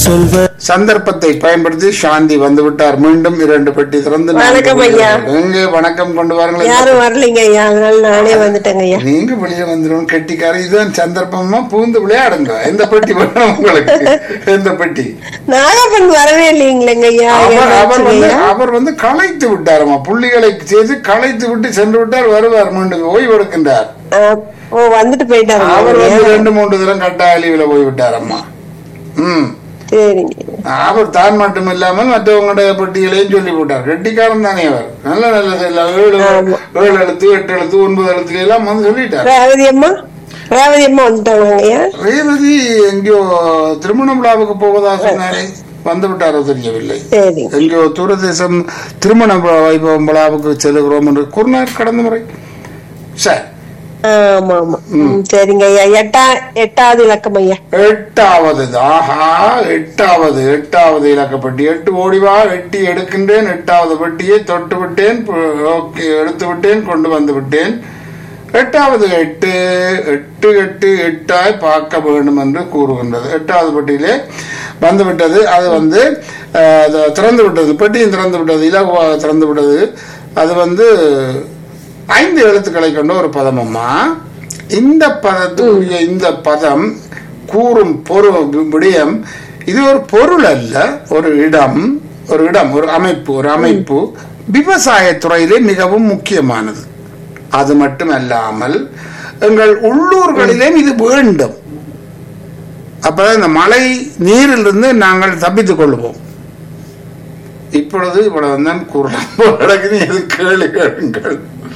சொல்வ சந்தர்ப்பத்தை பயன்படுத்தி சாந்தி வந்து விட்டார் மீண்டும் இரண்டு பெட்டி திறந்து நான்கு வணக்கம் பெட்டி ஐயா. திறந்து. எங்கே வணக்கம் கொண்டு வாருங்களேன் யாரும் வரலைங்க ஐயா அதனால நானே வந்துட்டேங்க ஐயா நீங்க வெளியே வந்துடும் கெட்டிக்கார இதுதான் சந்தர்ப்பமா பூந்து விளையாடுங்க எந்த பெட்டி வேணும் உங்களுக்கு எந்த பெட்டி நாகப்பன் வரவே இல்லைங்களேங்க ஐயா அவர் அவர் வந்து என்னாச்சுங்க ஐயா? அவர் வந்து களைத்து விட்டாரம்மா புள்ளிகளை செய்து களைத்து விட்டு சென்று விட்டார் வருவார் மீண்டும் ஓய்வு எடுக்கின்றார் ஆ, ஓ வந்துட்டு போயிட்டாரு அவர் வந்து ரெண்டு மூன்று தினம் கட்டாய லீவுல போய் விட்டாரம்மா ம் சரிங்க அவர் தான் மட்டும் இல்லாமல் மற்றவங்களுடைய பட்டியலையும் சொல்லி போட்டார் கெட்டிக்காரன் தானே அவர் நல்ல நல்ல எல்லாம் ஏழு ஏழு எழுத்து எட்டு எழுத்து ஒன்பது எழுத்து எல்லாம் வந்து சொல்லிட்டார் ரேவதி அம்மா ரேவதி அம்மா வந்துட்டாங்க ஐயா ரேவதி எங்கேயோ திருமண விழாவுக்கு போவதா சொன்னாரே வந்து விட்டாரோ தெரியவில்லை சரி எங்கேயோ தூரதேசம் திருமண வைபவம் விழாவுக்கு செல்லுகிறோம் என்று கூறினார் கடந்த முறை சரி ஆமா ஆமா ம், சரிங்க ஐயா எட்டா எட்டாவது இலக்கம் ஐயா எட்டாவது ஆஹா எட்டாவது எட்டாவது இலக்கப்பட்டி எட்டு ஓடிவா எட்டி எடுக்கின்றேன் எட்டாவது பெட்டியை தொட்டு விட்டேன் பு- ஓகே எடுத்து விட்டேன் கொண்டு வந்து விட்டேன் எட்டாவது எட்டு எட்டு எட்டு எட்டாய் பார்க்க வேண்டும் என்று கூறுகின்றது எட்டாவது பெட்டியிலே வந்து விட்டது அது வந்து அஹ், அது திறந்து விட்டது பெட்டியும் திறந்து விட்டது இலகுவாக திறந்து விட்டது அது வந்து ஐந்து எழுத்துக்களை கொண்ட ஒரு பதமம்மா இந்த பதத்துக்குரிய இந்த பதம் கூறும் பொருள் விடயம் இது ஒரு பொருள் அல்ல ஒரு இடம் ஒரு இடம் ஒரு அமைப்பு ஒரு அமைப்பு விவசாயத்துறையிலே மிகவும் முக்கியமானது அது மட்டுமல்லாமல் எங்கள் உள்ளூர்களிலே இது வேண்டும் அப்பதான் இந்த மழை நீரிலிருந்து நாங்கள் தப்பித்துக் கொள்வோம் இப்பொழுது இவ்வளவு தான் கூறலாம் எது கேளு கேளுங்கள்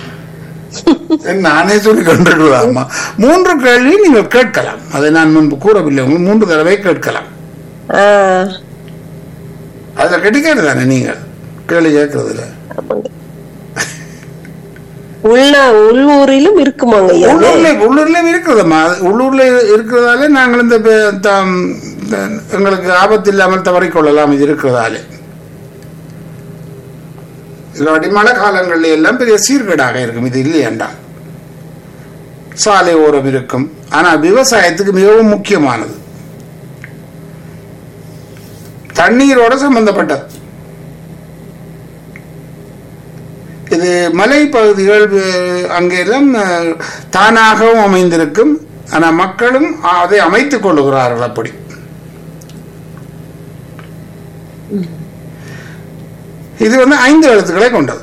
நானே சொல்லி கொண்டிருக்கலாமா மூன்று கேள்வி நீங்கள் கேட்கலாம் அதை நான் முன்பு கூறவில்லை உங்களுக்கு மூன்று தடவை கேட்கலாம் ஆ, அதுல கிடைக்கிறது தானே நீங்கள் கேள்வி கேட்கறதுல ஆமாங்க. உள்ள உள்ளூரிலும் இருக்குமாங்க ஐயா அது? உள்ளூர்ல உள்ளூர்ல இருக்கிறதம்மா அது உள்ளூர்ல இருக்கிறதாலே நாங்கள் இந்த பே- தாம், த- எங்களுக்கு ஆபத்து இல்லாமல் தவறிக்கொள்ளலாம் இது இருக்கிறதாலே இல்லாட்டி மழை காலங்கள்ல எல்லாம் பெரிய சீர்கேடாக இருக்கும் இது இல்லையண்டா சாலை ஓரம் இருக்கும் ஆனா விவசாயத்துக்கு மிகவும் முக்கியமானது தண்ணீரோட சம்பந்தப்பட்டது இது மலை பகுதிகள் அஹ், அங்கெல்லாம் அஹ், தானாகவும் அமைந்திருக்கும் ஆனா மக்களும் அதை அமைத்துக் கொள்ளுகிறார்கள் அப்படி இது வந்து ஐந்து எழுத்துக்களை கொண்டது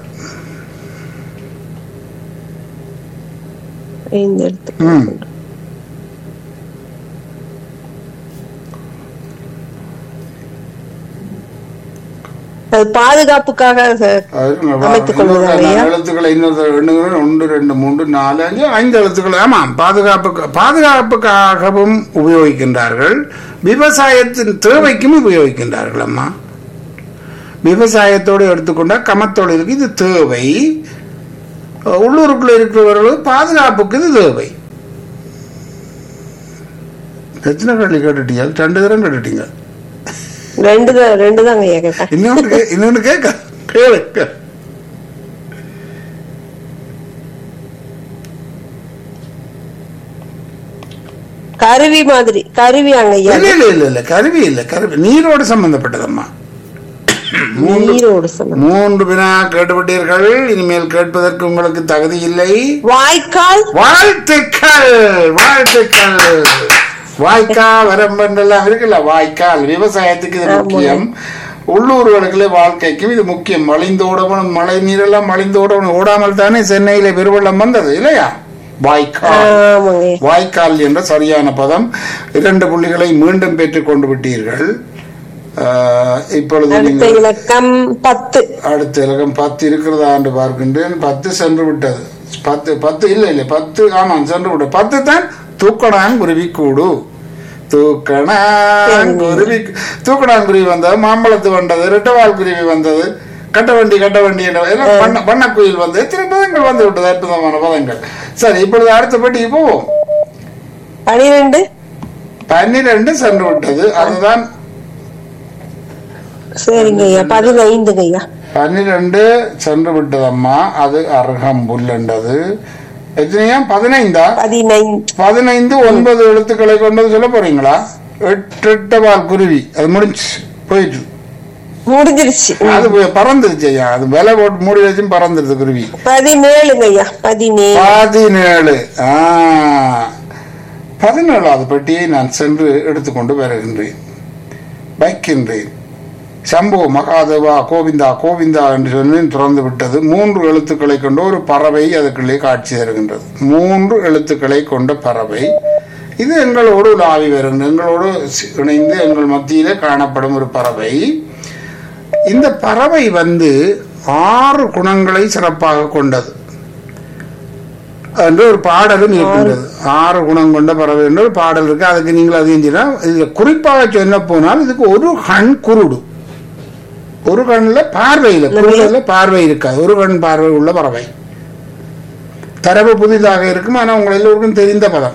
இந்த இடத்துக்கு. ம். அது பாதுகாப்புக்காக சார் அது நம்ம அமைத்துக் கொள்வதா இன்னொரு ஐயா? எழுத்துக்களை இன்னொரு எண்ணுகிறேன் ஒன்று ரெண்டு மூன்று நாலு அஞ்சு ஐந்து எழுத்துக்கள் ஆமாம் பாதுகாப்புக்கு பாதுகாப்புக்காகவும் உபயோகிக்கின்றார்கள் விவசாயத்தின் தேவைக்கும் உபயோகிக்கின்றார்கள் அம்மா விவசாயத்தோடு எடுத்துக்கொண்டா கமத்தொழிலுக்கு இது தேவை உள்ளூருக்குள்ள இருக்கிறவர்கள் பாதுகாப்புக்கு இது தேவை எத்தனை கேள்வி கேட்டுட்டீங்க ரெண்டு தரம் கேட்டுட்டீங்க ரெண்டு தான் ரெண்டு தாங்க ஐயா கேட்டேன் இன்னொன்று கே- இன்னொன்று கேட்க கேளு கேளு. கருவி மாதிரி கருவியாங்க ஐயா இல்ல இல்ல இல்ல இல்ல கருவி இல்ல கருவி நீரோடு சம்பந்தப்பட்டதம்மா நீரோடு சம்பந்தம் மூன்று வினா கேட்டுவிட்டீர்கள் இனிமேல் கேட்பதற்கு உங்களுக்கு தகுதி இல்லை வாய்க்கால் வாழ்த்துக்கள் வாழ்த்துக்கள் வாய்க்கா வரம்பென்றெல்லாம் இருக்குல்ல வாய்க்கால் விவசாயத்துக்கு இது முக்கியம் உள்ளூர்களுக்குள்ள வாழ்க்கைக்கும் இது முக்கியம் மலிந்தோடவனும் மழை நீரெல்லாம் மலிந்தோடவனும் ஓடாமல் தானே சென்னையில பெருவெள்ளம் வந்தது இல்லையா வாய்க்கால் ஆமாங்க ஐயா. வாய்க்கால் என்ற சரியான பதம் இரண்டு புள்ளிகளை மீண்டும் பெற்றுக் கொண்டு விட்டீர்கள் ஆஹ், இப்பொழுது அடுத்த நீங்கள் இலக்கம் பத்து அடுத்த இலக்கம் பத்து இருக்கிறதா என்று பார்க்கின்றேன் பத்து சென்று விட்டது பத்து பத்து இல்லை இல்லை பத்து ஆமாம் சென்று விட்டது பத்து தான் தூக்கணாங்குருவி கூடு தூக்கணாங்குருவி தூக்கணாங்குருவி வந்தது மாம்பழத்து வந்தது ரெட்டவால் குருவி வந்தது கட்ட வண்டி கட்ட வண்டி என்ற எல்லாம் பண்ண பண்ணக்குயில் வந்தது எத்தனை பதங்கள் வந்து விட்டது அற்புதமான பதங்கள் சரி இப்பொழுது அடுத்த பெட்டிக்கு போவோம் பனிரெண்டு பன்னிரண்டு சென்று விட்டது அதுதான் சரிங்க ஐயா பதினைந்துங்க ஐயா பன்னிரண்டு சென்று விட்டதம்மா அது அருகம்புல் என்றது எத்தனையா பதினைந்தா பதினைந்து பதினைந்து ஒன்பது எழுத்துக்களை கொண்டது சொல்ல போறீங்களா எட்டு எட்டவால் குருவி அது முடிஞ்சு போயிட்டு முடிஞ்சிருச்சு அது போய் பறந்துருச்சு ஐயா அது விலை போட்டு மூடி வச்சும் பறந்துருது குருவி பதினேழுங்க ஐயா பதினேழு பதினேழு ஆ பதினேழாவது பெட்டியை நான் சென்று எடுத்துக்கொண்டு வருகின்றேன் வைக்கின்றேன் சம்போ மகாதேவா கோவிந்தா கோவிந்தா என்று சொல்லி திறந்து விட்டது மூன்று எழுத்துக்களை கொண்ட ஒரு பறவை அதுக்குள்ளே காட்சி தருகின்றது மூன்று எழுத்துக்களை கொண்ட பறவை இது எங்களோடு உலாவி வருகின்ற எங்களோடு சி- இணைந்து எங்கள் மத்தியிலே காணப்படும் ஒரு பறவை இந்த பறவை வந்து ஆறு குணங்களை சிறப்பாக கொண்டது என்று ஒரு பாடலும் இருக்கின்றது ஆறு குணம் கொண்ட பறவை என்று ஒரு பாடல் இருக்கு அதுக்கு நீங்கள் அதையும் செய்யலாம் இதுல குறிப்பாக சொல்ல போனால் இதுக்கு ஒரு கண் குருடு ஒரு கண்ணுல பார்வையில் குருடுல பார்வை இருக்காது ஒரு கண் பார்வை உள்ள பறவை தரவு புதிதாக இருக்கும் ஆனால் உங்கள் எல்லோருக்கும் தெரிந்த பதம்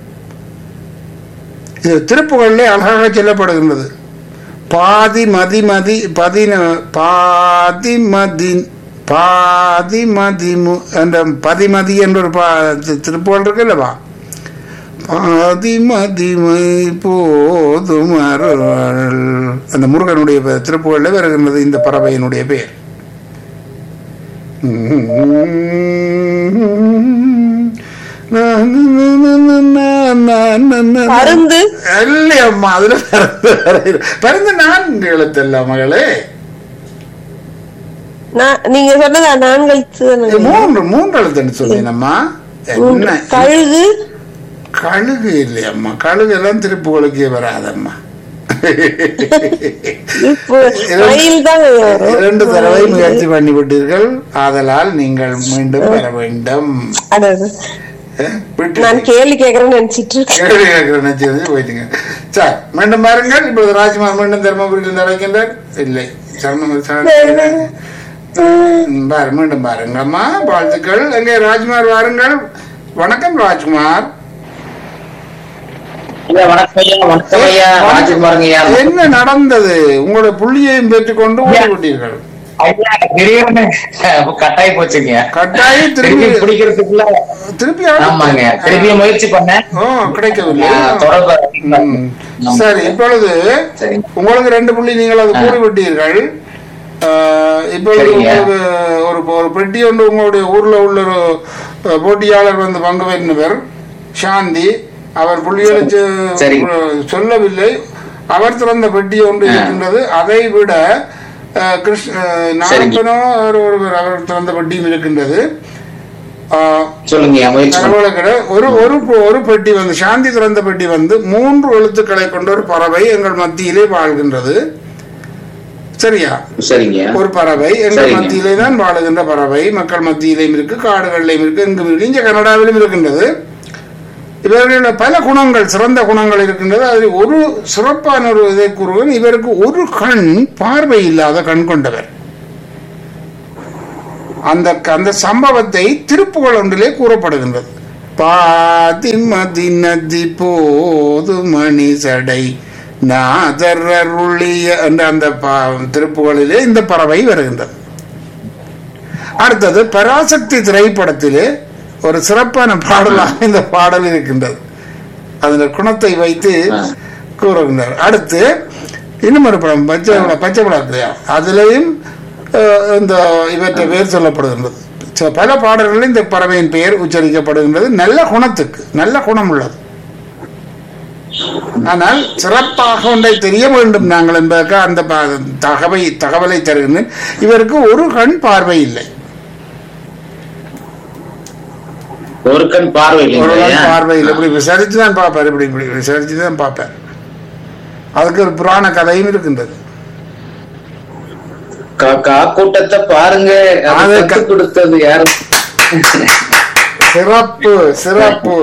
இது திருப்புகளிலே அழகாக சொல்லப்படுகின்றது பாதி மதி மதி பதின பாதி மதி பாதி மதிமு என்ற பதிமதி என்ற ஒரு பா தி- திருப்புகழ் இருக்கு இல்லவா பாதி மதிமை போதும் அருள் அந்த முருகனுடைய பே- திருப்புகழில் வருகின்றது இந்த பறவையினுடைய பெயர் பருந்து இல்லையம்மா அதுல பிறந்து வரையில- பிறந்து நான்கு எழுத்தல்ல மகளே நான் நீங்க சொன்னதா நான்கள் இது மூன்று மூன்று எழுத்துன்னு சொன்னேனம்மா என்ன கழுகு கழுகு இல்லையம்மா கழுகு எல்லாம் திருப்புகளுக்கே வராதம்மா இப்போ மயில் தாங்க ஐயா வரும் இரண்டு தடவை முயற்சி பண்ணி விட்டீர்கள் ஆதலால் நீங்கள் மீண்டும் வர வேண்டும் அடடே. அஹ், விட்டு நான் கேள்வி கேக்குறேன்னு நினைச்சிட்டு இருக்கேன் கேள்வி கேட்கிற நினைச்சது போயிட்டீங்க சார் மீண்டும் பாருங்கள் இப்பொழுது ராஜ்குமார் மீண்டும் தர்மபுரியில் அழைக்கின்றார் இல்லை சரணம் சரணம். ம், பாரு மீண்டும் பாருங்கம்மா வாழ்த்துக்கள் எங்கே ராஜ்குமார் வாருங்கள் வணக்கம் ராஜ்குமார் ஐயா வணக்கம் ஐயா வணக்கம் ஐயா ராஜகுமாருங்க ஐயா என்ன நடந்தது உங்களுடைய புள்ளியையும் பெற்றுக்கொண்டு ஓடி விட்டீர்கள் ஐயா திடீர்னு கட்டாயி போச்சுங்க கட்டாயம் திருப்பி திருப்பி பிடிக்கிறதுக்குள்ள திருப்பி ஆமாங்க அழைத்து- திருப்பி முயற்சி பண்ணேன் ஓ கிடைக்கவில்லை ஆ, தொடர்பு ம். சரி இப்பொழுது சரி. உங்களுக்கு ரெண்டு புள்ளி நீங்கள் அது கூறி விட்டீர்கள் ஆஹ், இப்பொழுது சரிங்க. உங்களுக்கு ஒரு ஒரு பெட்டி ஒன்று உங்களுடைய ஊர்ல உள்ள ஒரு அஹ், போட்டியாளர் வந்து பங்கு பெற்றினவர் சாந்தி அவர் புள்ளிகளை சொ- சரி. சொல்லவில்லை அவர் திறந்த பெட்டி ஒன்று இருக்கின்றது அதை விட அஹ், கிருஷ்ண அஹ், நாகப்பனோ அவர் ஒருவர் அவர் திறந்த பெட்டியும் இருக்கின்றது ஆஹ், சொல்லுங்க ஐயா முயற்சி பண்ணு. தகவலுக்கிட ஒரு ஒரு ஒரு பெட்டி வந்து சாந்தி திறந்த பெட்டி வந்து மூன்று எழுத்துக்களை கொண்ட ஒரு பறவை எங்கள் மத்தியிலே வாழ்கின்றது சரியா சரிங்க ஒரு பறவை எங்கள் சரிங்க. மத்தியிலே தான் வாழுகின்ற பறவை மக்கள் மத்தியிலேயும் இருக்கு காடுகளிலும் இருக்கு எங்கும் இருக்கு இங்க கனடாவிலும் இருக்கின்றது இவர்களில் பல குணங்கள் சிறந்த குணங்கள் இருக்கின்றது அதில் ஒரு சிறப்பான ஒரு இதை கூறுவன் இவருக்கு ஒரு கண் பார்வை இல்லாத கண் கொண்டவர் அந்த அந்த சம்பவத்தை திருப்புகழ் ஒன்றிலே கூறப்படுகின்றது பாதி மதி நதி போது மணி சடை நாதர் அருளிய என்ற அந்த பா- திருப்புகழிலே இந்த பறவை வருகின்றது அடுத்தது பராசக்தி திரைப்படத்திலே ஒரு சிறப்பான பாடலாக இந்த பாடல் இருக்கின்றது அதில் குணத்தை வைத்து ஆ. கூறுகின்றார் அடுத்து இன்னும் ஒரு படம் பச்சை பச்சை படம் அதுலேயும் அஹ், இந்த இவற்றை பெயர் சொல்லப்படுகின்றது ச- பல பாடல்களில் இந்த பறவையின் பெயர் உச்சரிக்கப்படுகின்றது நல்ல குணத்துக்கு நல்ல குணம் உள்ளது ஆனால் சிறப்பாக ஒன்றை தெரிய வேண்டும் நாங்கள் என்பதற்கு அந்த ப- தகவை தகவலை தருகின்றேன் இவருக்கு ஒரு கண் பார்வை இல்லை ஒரு கண் பார்வை ஒரு இல்லைங்களா கண் ஐயா? பார்வை இல்லை இப்படி விசாரிச்சு தான் பார்ப்பார் இப்படி இப்படி விசாரிச்சு தான் பார்ப்பார் அதுக்கு ஒரு புராண கதையும் இருக்கின்றது காக்கா கூட்டத்தை பாருங்க அது அது க- கத்து கொடுத்தது யாரு சிறப்பு சிறப்பு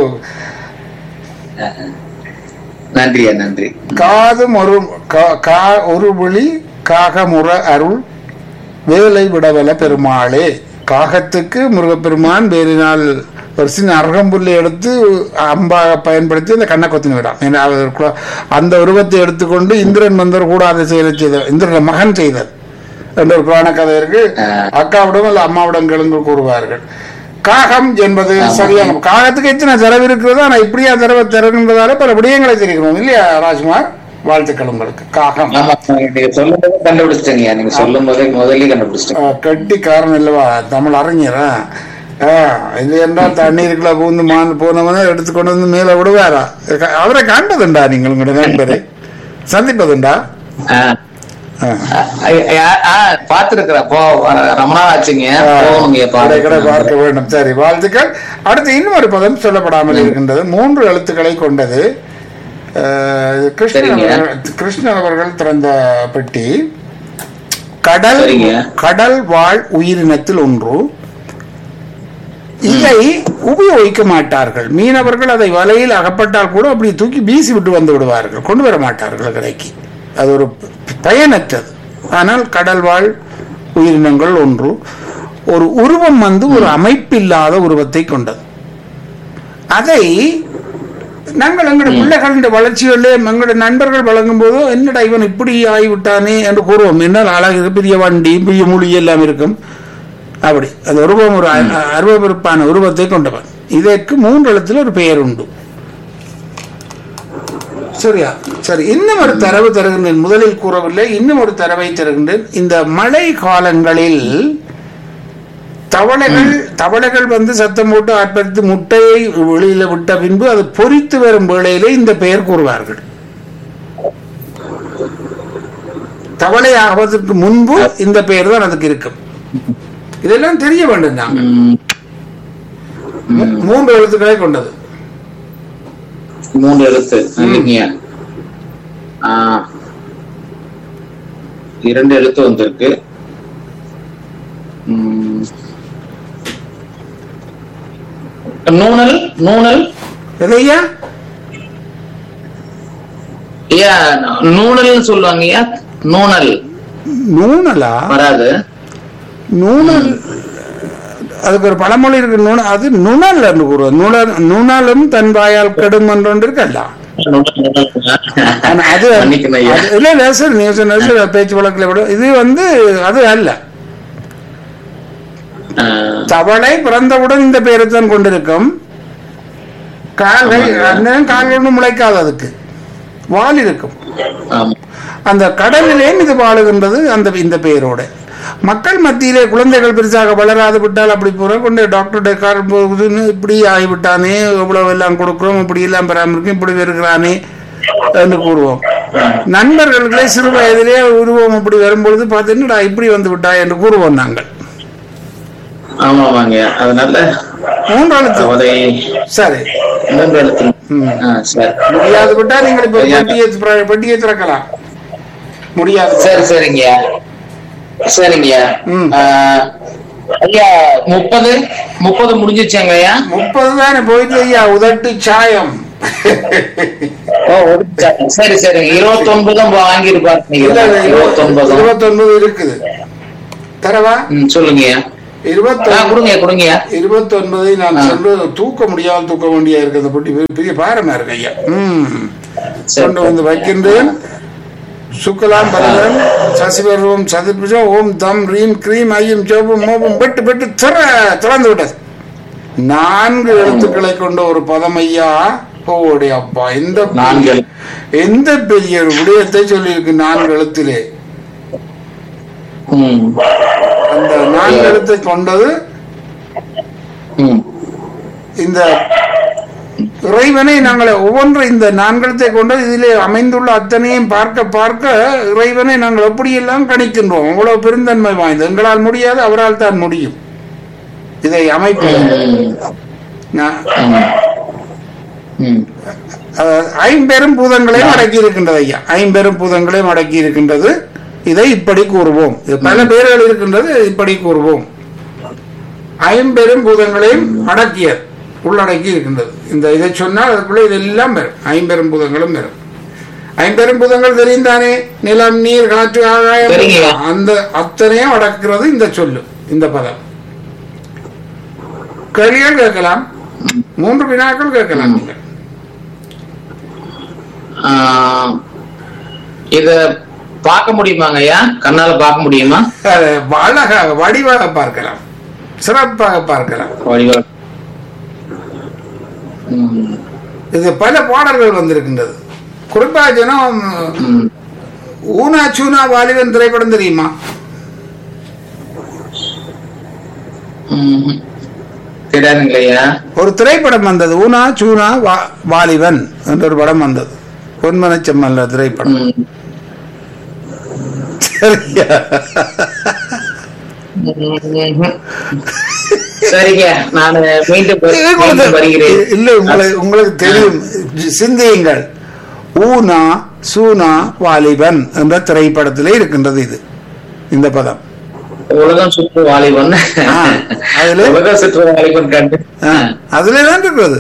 நன்றியா நன்றி காதும் ஒரு கா- கா- ஒரு விழி காகமுற அருள் வேலை விடவல பெருமாளே காகத்துக்கு முருகப்பெருமான் வேலினால் ஒரு சின்ன அருகம்புல்லை எடுத்து அம்பாக பயன்படுத்தி அந்த கண்ணை கொத்தின விடாம் ஏன்னா அவர் கு- அந்த உருவத்தை எடுத்துக்கொண்டு இந்திரன் வந்தவர் கூடாத செயலை செய்த இந்திரன் மகன் செய்தது என்ற ஒரு புராண கதை இருக்கு ஆ. அக்காவிடம் அல்ல அம்மாவிடம் கேளுங்கள் கூறுவார்கள் காகம் என்பது சரியான காகத்துக்கு எத்தனை தரவு இருக்கிறதோ ஆனா இப்படியா தரவை தருகின்றதால பல விடயங்களை தெரிகிறோம் இல்லையா ராஜ்குமார் வாழ்த்துக்கள் உங்களுக்கு காகம் ஆமா நீங்க சொல்லும் போதே கண்டுபிடிச்சிட்டீங்க நீங்க சொல்லும் போதே முதல்ல கண்டுபிடிச்சிட்டீங்க ஆ, கட்டி காரணம் இல்லவா தமிழ் அறிஞரா ஆ, இது என்றால் தண்ணீருக்குள்ள பூந்து மான் போனவன எடுத்து கொண்டு வந்து மேல விடுவாரா க- அவரை காண்பதுண்டா நீங்கள் உங்களோட நண்பரை சந்திப்பதுண்டா ஆ. ஆ. பாத்துருக்கிறேன் போ ரொம்ப நாள் ஆச்சுங்க ஆ, போகணுங்க கடை கடை பாருங்க பார்க்க வேண்டும் சரி வாழ்த்துக்கள் அடுத்து இன்னொரு பதம் சொல்லப்படாமல் இருக்கின்றது மூன்று எழுத்துக்களை கொண்டது அஹ், இது கிருஷ்ணன் சரிங்க. அவர்கள் கிருஷ்ணன் அவர்கள் திறந்த பெட்டி கடல் சரிங்க. கடல் வாழ் உயிரினத்தில் ஒன்று இதை உபயோகிக்க மாட்டார்கள் மீனவர்கள் அதை வலையில் அகப்பட்டால் கூட அப்படி தூக்கி வீசி விட்டு வந்து விடுவார்கள் கொண்டு வர மாட்டார்கள் கரைக்கு அது ஒரு பயனற்றது ஆனால் கடல் வாழ் உயிரினங்கள் ஒன்று ஒரு உருவம் வந்து ஒரு அமைப்பில்லாத உருவத்தை கொண்டது அதை நாங்கள் எங்களுடைய பிள்ளைகளின் வளர்ச்சிகளிலே எங்களுடைய நண்பர்கள் வழங்கும் போது என்னடா இவன் இப்படி ஆகிவிட்டானே என்று கூறுவோம் என்னால் அழகு பெரிய வண்டி பெரிய மொழி எல்லாம் இருக்கும் அப்படி அந்த உருவம் ஒரு அ- அருவருப்பான உருவத்தை கொண்டவன் இதற்கு மூன்று எழுத்துல ஒரு பெயர் உண்டு சரியா சரி இன்னும் ஒரு தரவு தருகின்றேன் முதலில் கூறவில்லை இன்னும் ஒரு தரவை தருகின்றேன் இந்த மழை காலங்களில் தவளைகள் தவளைகள் வந்து சத்தம் போட்டு ஆர்ப்பரித்து முட்டையை வெளியில விட்ட பின்பு அது பொரித்து வரும் வேளையிலே இந்த பெயர் கூறுவார்கள் தவளை ஆவதற்கு முன்பு இந்த பெயர் தான் அதுக்கு இருக்கும் இதெல்லாம் தெரிய வேண்டும் தான் ம். மூ- மூன்று எழுத்துக்களை கொண்டது மூன்று எழுத்து இல்லைங்க ஆ. இரண்டு எழுத்து வந்திருக்கு ம். நூனல் நூனல் எதையா ஐயா நூனல்னு சொல்லுவாங்க ஐயா நூனல் நூனலா வராது நூனல் அதுக்கு ஒரு பழமொழி இருக்கு நுண அது நுணல் என்று கூறுவது நுணல் நுணலும் தன் வாயால் கெடும் என்று ஒன்று இருக்கல்ல ஆனா அது மன்னிக்கணும் ஐயா அது- இல்ல இல்ல சார் நீங்க சொன்ன சார் பேச்சு வழக்கில் விட இது வந்து அது அல்ல ஆ. தவளை பிறந்தவுடன் இந்த பெயரை தான் கொண்டிருக்கும் கால்கள் ஆமாங்க. அந்நேரம் கால்கள் ஒன்றும் முளைக்காது அதுக்கு வால் இருக்கும் ஆமா அந்த கடலிலே இது வாழுகின்றது அந்த இந்த பெயரோட மக்கள் மத்தியிலே குழந்தைகள் பெருசாக வளராது விட்டால் அப்படி போற கொண்டு டாக்டர் கார் போகுதுன்னு இப்படி ஆகிவிட்டானே இவ்வளவு எல்லாம் கொடுக்குறோம் இப்படி எல்லாம் பராமரிக்கும் இப்படி வருகிறானே என்று கூறுவோம் நண்பர்களுக்கே சிறு வயதிலே உருவம் இப்படி வரும்பொழுது பார்த்து என்னடா இப்படி வந்து விட்டா என்று கூறுவோம் நாங்கள் ஆமா ஆமாங்க அதனால மூன்றாவது தவளை சரி மூன்று எழுத்து ம். ஆ, சரி முடியாது விட்டா நீங்கள் இப்ப ஐயா. பெட்டியை திற- பெட்டியை திறக்கலாம் முடியாது சரி சரிங்க சரிங்க ம். ஆ, ஐயா முப்பது முப்பது முடிஞ்சிச்சாங்க ஐயா முப்பது தானே போயிட்டு ஐயா உதட்டு சாயம் ஓ ஒரு சா- சரி சரி இருபத்தொன்பதும் வாங்கியிருப்பாரு இல்ல, இல்ல, இருபத்தொன்பதும் இருபத்தொன்பது இருக்குது தரவா ம், சொல்லுங்கய்யா ஆ, இருபத்தொன்பது கொடுங்க கொடுங்கய்யா இருபத்தொன்பதை நான் ஆ. சொல்லு தூக்க முடியாமல் தூக்க வேண்டிய இருக்கிறத பற்றி பெரிய- பெரிய பாரமா இருக்கு ஐயா ம் சரி. கொண்டு வந்து வைக்கின்றேன் சுக்கலாம் பரதன் சசிபர்வம் சதுர்புஜம் ஓம் தம் ரீம் கிரீம் ஐயம் ஜோபம் மோபம் பெட்டு பெட்டு திற திறந்து விட்டது நான்கு எழுத்துக்களை கொண்ட ஒரு பதம் ஐயா போடி அப்பா எந்த நான்கு பெரிய- எழுத்து. எந்த பெரிய ஒரு விடயத்தை சொல்லியிருக்கு நான்கு எழுத்திலே ம் அந்த நான்கு எழுத்தை கொண்டது ம் இந்த இறைவனை நாங்கள் ஒவ்வொன்று இந்த நான்கலத்தை கொண்டு இதிலே அமைந்துள்ள அத்தனையும் பார்க்க பார்க்க இறைவனை நாங்கள் எப்படியெல்லாம் கணிக்கின்றோம் அவ்வளவு பெருந்தன்மை வாய்ந்தது எங்களால் முடியாது அவரால் தான் முடியும் இதை அமைப்பது ம். நான் ம். ம் அஹ், ஐம்பெரும் பூதங்களையும் அடக்கி இருக்கின்றது ஐயா ஐம்பெரும் பூதங்களையும் அடக்கி இருக்கின்றது இதை இப்படி கூறுவோம் இது பல பேர்கள் இருக்கின்றது இப்படி கூறுவோம் ஐம்பெரும் பூதங்களையும் அடக்கியது உள்ளடக்கி இருக்கின்றது இந்த இதை சொன்னால் அதுக்குள்ள இதெல்லாம் வரும் ஐம்பெரும் பூதங்களும் வரும் ஐம்பெரும் பூதங்கள் தெரியும் தானே நிலம் நீர் காற்று ஆகாயம் தெரியுங்க. அந்த அத்தனையும் அடக்கிறது இந்த சொல்லு இந்த பதம் கேள்விகள் கேட்கலாம் மூன்று வினாக்கள் கேட்கலாம் நீங்கள் ஆ, இத பார்க்க முடியுமாங்க ஐயா கண்ணால பார்க்க முடியுமா அதை அழகாக வடிவாக பார்க்கலாம் சிறப்பாக பார்க்கலாம் வடிவம் ம், இது பல பாடல்கள் வந்திருக்கின்றது குறிப்பாக ஜனம் ம். ஊனா சூனா வாலிபன் திரைப்படம் தெரியுமா ம். தெரியாதுங்களையா ஒரு திரைப்படம் வந்தது ஊனா சூனா வா- வாலிபன் என்ற ஒரு படம் வந்தது பொன்மனச்சம்மல்ல திரைப்படம் ம். சரியா ம்ஹும். சரிங்க நான் மீண்டும் வ- இது மீண்டும் உங்களுக்கு- வருகிறேன் இல்லை உங்களுக்கு உங்களுக்கு தெரியும் சிந்தியுங்கள் ஊனா சூனா வாலிபன் என்ற திரைப்படத்திலே இருக்கின்றது இது இந்த பதம் உலகம் சுற்று வாலிபன் ஆ, அதுல- உலகம் சுற்று வாலிபன் கண்டு ஆ, அதிலே தான் இருக்கிறது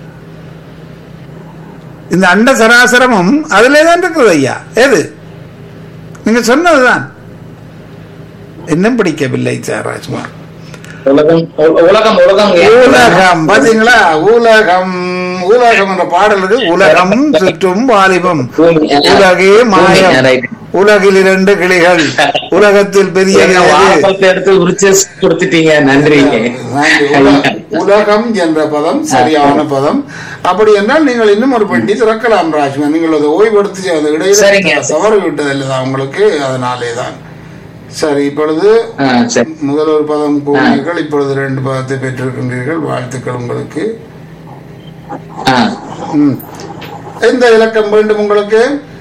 இந்த அண்ட சராசரமும் அதிலே தான் இருக்கிறது ஐயா ஏது நீங்க சொன்னதுதான் இன்னும் பிடிக்கவில்லை சார் ராஜ்குமார் உலகம் உ- உலகம் உலகம் உலகம் பாத்தீங்களா உலகம் உலகம் என்ற பாடலுக்கு உலகம் சுற்றும் வாலிபம் பூமி. உலகே மாயம் பூமி, right. உலகில் இரண்டு கிளிகள் உலகத்தில் பெரிய ஏங்க, வாழைப்பழத்தை எடுத்து உரிச்சு கொடுத்துட்டீங்க நன்றிங்க உலகம் என்ற பதம் சரியான பதம் அப்படி என்றால் நீங்கள் இன்னும் ஒரு பெட்டி திறக்கலாம் ராஜ்மா நீங்கள் அதை ஓய்வெடுத்து அது சரிங்க. இடையில தவறு விட்டதில்லைதான் உங்களுக்கு அதனாலே தான் சரி இப்பொழுது ஆ, சரி முதல் ஒரு பதம் கூறினீர்கள் இப்பொழுது ரெண்டு பதத்தை பெற்றிருக்கின்றீர்கள் வாழ்த்துக்கள் உங்களுக்கு ஆ. ம். எந்த இலக்கம் வேண்டும் உங்களுக்கு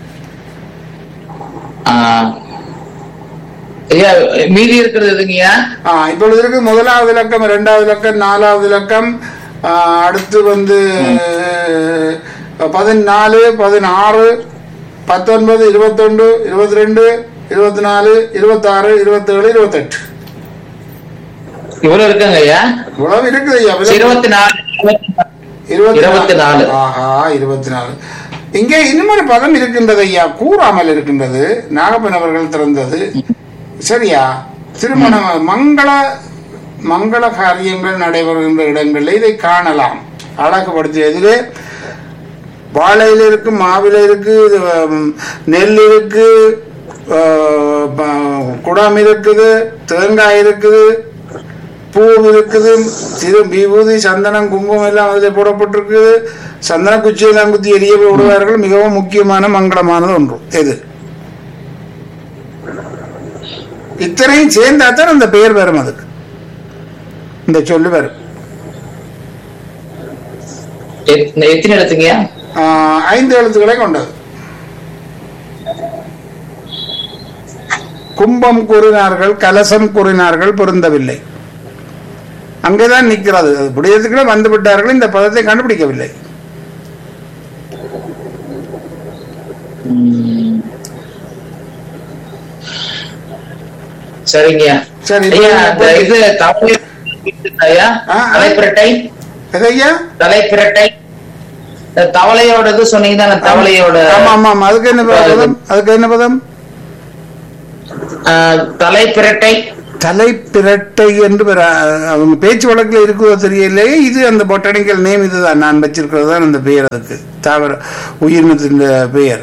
ஆ. ஐயா மீதி இருக்கிறது எதுங்கய்யா ஆ, இப்பொழுது இருக்கு முதலாவது இலக்கம் இரண்டாவது இலக்கம் நாலாவது இலக்கம் ஆ, அடுத்து வந்து பதினாலு பதினாறு பத்தொன்பது இருபத்தொன்று இருபத்தி ரெண்டு இருபத்தி நாலு இருபத்தாறு இருபத்தேழு இருபத்தெட்டு இவ்வளவு இருக்குங்க ஐயா இவ்வளவு இருக்குது ஐயா இருபத்தி நாலு இருபத்தி நாலு. ஆஹா இருபத்தி நாலு இங்கே இன்னும் பதம் இருக்கின்றது ஐயா கூறாமல் இருக்கின்றது நாகப்பன் அவர்கள் திறந்தது சரியா திருமண மங்கள மங்கள காரியங்கள் நடைபெறுகின்ற இடங்களில் இதை காணலாம் அழகுபடுத்தியதிலே வாழையில் இருக்கு மாவில இருக்கு இது, ம், நெல் இருக்கு ஆ, ப- குடம் இருக்குது தேங்காய் இருக்குது பூ இருக்குது சிறு விபூதி சந்தனம் குங்குமம் எல்லாம் அதில் போடப்பட்டிருக்குது சந்தன குச்சியெல்லாம் குத்தி எரிய விடுவார்கள் மிகவும் முக்கியமான மங்களமானது ஒன்று எது இத்தனையும் சேர்ந்தா தான் அந்த பெயர் வரும் அதுக்கு இந்த சொல்லு வரும் எத்- எத்தனை எடுத்துங்கய்யா ஆஹ், ஐந்து எழுத்துக்களை கொண்டது கும்பம் கூறினார்கள் கலசம் கூறினார்கள் பொருந்தவில்லை அங்கேதான் நிற்கிறது அது புடியத்துக்குள்ள வந்து விட்டார்கள் இந்த பதத்தை கண்டுபிடிக்கவில்லை ம். சரிங்கய்யா சரி, ஐயா இப்ப- அந்த இது தவளை ஐயா ஆ, ஆ. தலைப்பிரட்டை எது ஐயா தலைப்பிரட்டை இந்த தவளையோட இது சொன்னீங்க தானே தவளையோட ஆமா ஆமா ஆமா அதுக்கு என்ன பதம் அதுக்கு என்ன பதம் ஆ, தலைப்பிரட்டை தலைப்பிரட்டை என்று பெற- அவங்க பேச்சு வழக்கில் இருக்குதோ தெரியலையே இது அந்த பொட்டானிக்கல் நேம் இதுதான் நான் வச்சிருக்கிறது தான் அந்த பெயர் அதுக்கு தாவர உயிரினத்தின் பெயர்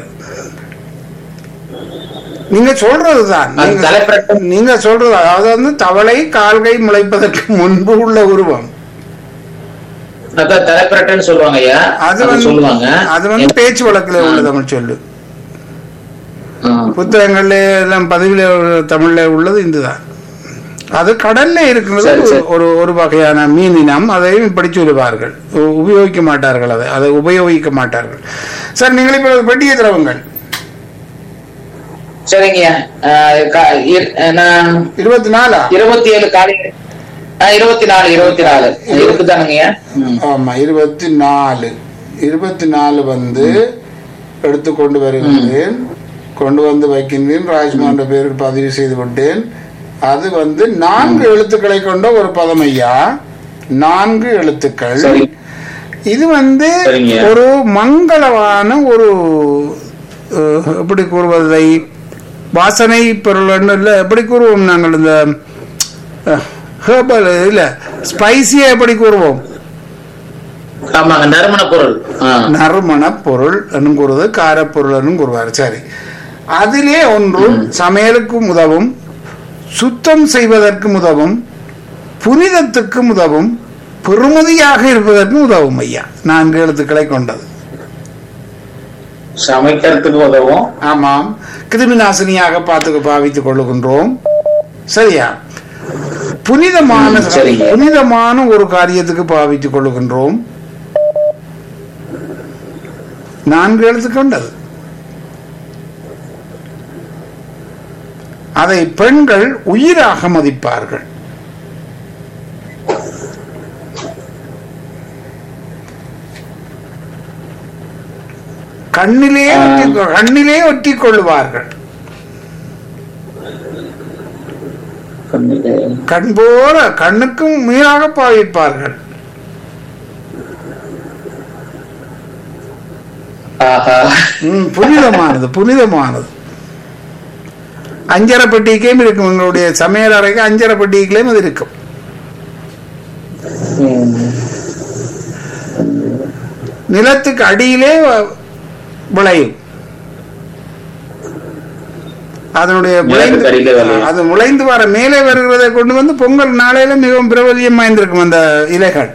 நீங்க சொல்றதுதான் அது நீங்க- தலைப்பிரட்டை நீங்க சொல்றது அதாவது வந்து தவளை கால்கை முளைப்பதற்கு முன்பு உள்ள உருவம் அதான் தலைப்பிரட்டைன்னு சொல்லுவாங்க ஐயா அது அது வந்து சொல்லுவாங்க அது வந்து பேச்சு வழக்கில் உள்ள தமிழ் சொல்லு ஆ. புத்தகங்கள்ல எல்லாம் பதிவில் தமிழ்ல உள்ளது இதுதான் அது கடல்ல இருக்கிறது சரி, சரி. ஒரு ஒரு வகையான மீன் இனம் அதையும் இப்படி சொல்லுவார்கள் உ- உபயோகிக்க மாட்டார்கள் அதை அதை உபயோகிக்க மாட்டார்கள் சார் நீங்கள் இப்போ பெட்டியை திரவுங்கள் சரிங்கய்யா ஆ, கா- இர்- நான் இருபத்தி நாலா இருபத்தி ஏழு காலை ஆ, இருபத்தி நாலு இருபத்தி நாலு இருக்குதானுங்கய்யா ம். ஆமா இருபத்தி நாலு இருபத்தி நாலு வந்து எடுத்து கொண்டு வருகின்றேன் கொண்டு வந்து வைக்கின்றேன் ராஜ்மான்ற பேருக்கு பதிவு செய்து விட்டேன் அது வந்து நான்கு எழுத்துக்களை கொண்ட ஒரு பதம் ஐயா நான்கு எழுத்துக்கள் சரி இது வந்து சரிங்க. ஒரு மங்களமான ஒரு அஹ், எப்படி கூறுவதை வாசனை பொருள்னு இல்லை எப்படி கூறுவோம் நாங்கள் இந்த ஹேர்பல் இல்லை ஸ்பைசியா எப்படி கூறுவோம் ஆமாங்க நறுமண பொருள் ஆ. நறுமண பொருள் என்னும் கூறுவது காரப்பொருள் என்னும் கூறுவார் சரி அதிலே ஒன்று சமையலுக்கும் உதவும் சுத்தம் செய்வதற்கும் உதவும் புனிதத்துக்கும் உதவும் பெறுமதியாக இருப்பதற்கும் உதவும் ஐயா நான்கு எழுத்துக்களை கொண்டது சமைக்கிறதுக்கு உதவும் ஆமாம் கிருமி நாசினியாக பார்த்து பாவித்துக் கொள்ளுகின்றோம் சரியா புனிதமான ம், சரிங்க. புனிதமான ஒரு காரியத்துக்கு பாவித்துக் கொள்ளுகின்றோம் நான்கு எழுத்து கொண்டது அதை பெண்கள் உயிராக மதிப்பார்கள் கண்ணிலே ஒட்டி- கண்ணிலே ஒட்டிக் கொள்வார்கள் கண் போல கண்ணுக்கும் மீறாக பாவிப்பார்கள் ஆஹா ம், புனிதமானது புனிதமானது அஞ்சரை பெட்டிக்கையும் இருக்கும் எங்களுடைய சமையல் அறைக்கு அஞ்சரை பெட்டிக்கையும் அது இருக்கும் ம். நிலத்துக்கு அடியிலே வ- விளையும் அதனுடைய நிலத்துக்கு அடியிலே முளைந்து விளையும். அது முளைந்து வர மேலே வருகிறதை கொண்டு வந்து பொங்கல் நாளையில மிகவும் பிரபலியம் வாய்ந்திருக்கும் அந்த இலைகள்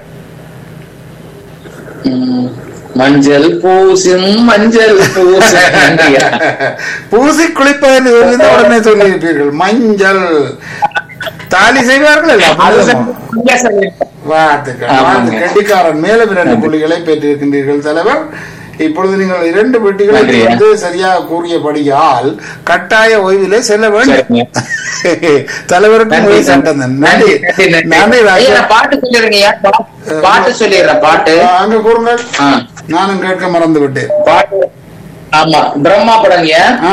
ம். மஞ்சள் பூசும் மஞ்சள் பூசும் நன்றியா. பூசி குளிப்பதில் இருந்து உடனே சொல்லியிருப்பீர்கள் மஞ்சள் தாலி செய்வார்கள் இல்ல? அது புனிதமா. சரியா சொல்லிருக்கேன். வாழ்த்துக்கள் ஆமாங்க. வாழ்த்து கெட்டிக்காரன் மேலும் இரண்டு புள்ளிகளை பெற்றிருக்கின்றீர்கள் தலைவர் இப்பொழுது நீங்கள் இரண்டு பெட்டிகளை நன்றியா. வந்து சரியாக கூறியபடியால் கட்டாய ஓய்விலே செல்ல வேண்டும் சரிங்க. தலைவருக்கும் நன்றி, ஓய்வு சட்டம் தான். நன்றி நன்றி, நன்றி. நன்றி ஐயா, ராஜா நான் பாட்டு சொல்லிடுறேங்கய்யா. பா- பாட்டு சொல்லிடுறேன் பாட்டு ஆ, அங்க கூறுங்கள் ஆ, நானும் கேட்க மறந்து விட்டேன் பாட்டு ஆமா பிரம்மா படங்கய்யா ஆ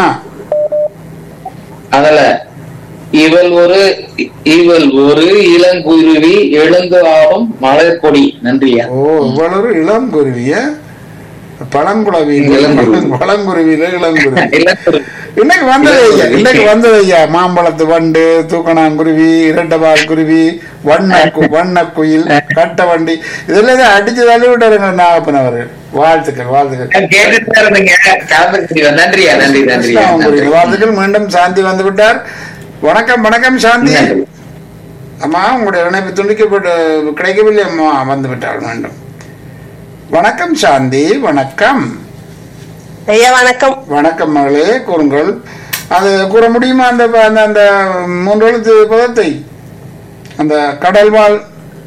அதுல இவள் ஒரு இவள் ஒரு இளங்குருவி எழுந்து ஆடும் மலர் கொடி நன்றியா ஓ இவ்வளவு இளம் குருவிய பழங்குழவி இளங்குருவி. பழங்குருவியில இளங்குருவி இளங்குருவி. இன்னைக்கு வந்தது ஐயா இளங்குருவி. இன்னைக்கு வந்தது ஐயா மாம்பழத்து வண்டு தூக்கணாங்குருவி இரட்டபால் குருவி வண்ண கு- வண்ண குயில் கட்ட வண்டி இதெல்லாம் தான் அடிச்சு தள்ளி விட்டாருங்க நாகப்பன் அவர்கள் வாழ்த்துக்கள் வாழ்த்துக்கள் நான் கேட்டுட்டு தான் இருந்தேங்க கலந்துக்கிட்டீங்க நன்றியா நன்றி நன்றியா கிருஷ்ணாவங்குருவி. நன்றி. வாழ்த்துக்கள் மீண்டும் சாந்தி வந்து விட்டார் வணக்கம் வணக்கம் சாந்தி நன்றி. அம்மா உங்களுடைய இணைப்பு துண்டிக்கப்பட்டு கிடைக்கவில்லை அம்மா வந்து விட்டாள் மீண்டும் வணக்கம் சாந்தி வணக்கம் ஐயா வணக்கம் வணக்கம் மகளே கூறுங்கள் அது கூற முடியுமா அந்த அந்த அந்த மூன்று எழுத்து பதத்தை அந்த கடல்வாழ்